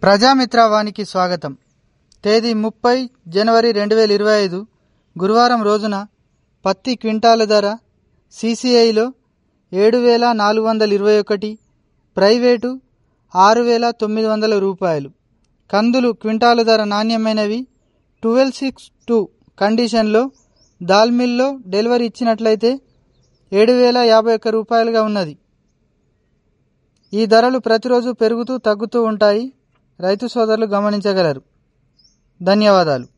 ప్రజామిత్ర వానికి స్వాగతం తేదీ ముప్పై జనవరి రెండు వేల ఇరవై ఐదు గురువారం రోజున పత్తి క్వింటాలు ధర సీసీఐలో ఏడు వేల నాలుగు వందల ఇరవై ఒకటి ప్రైవేటు ఆరు వేల తొమ్మిది వందల రూపాయలు కందులు క్వింటాలు ధర నాణ్యమైనవి ట్వెల్వ్ సిక్స్ టూ కండిషన్లో దాల్మిల్లో డెలివరీ ఇచ్చినట్లయితే ఏడు వేల యాభై ఒక్క రూపాయలుగా ఉన్నది ఈ ధరలు ప్రతిరోజు పెరుగుతూ తగ్గుతూ ఉంటాయి రైతు సోదరులు గమనించగలరు ధన్యవాదాలు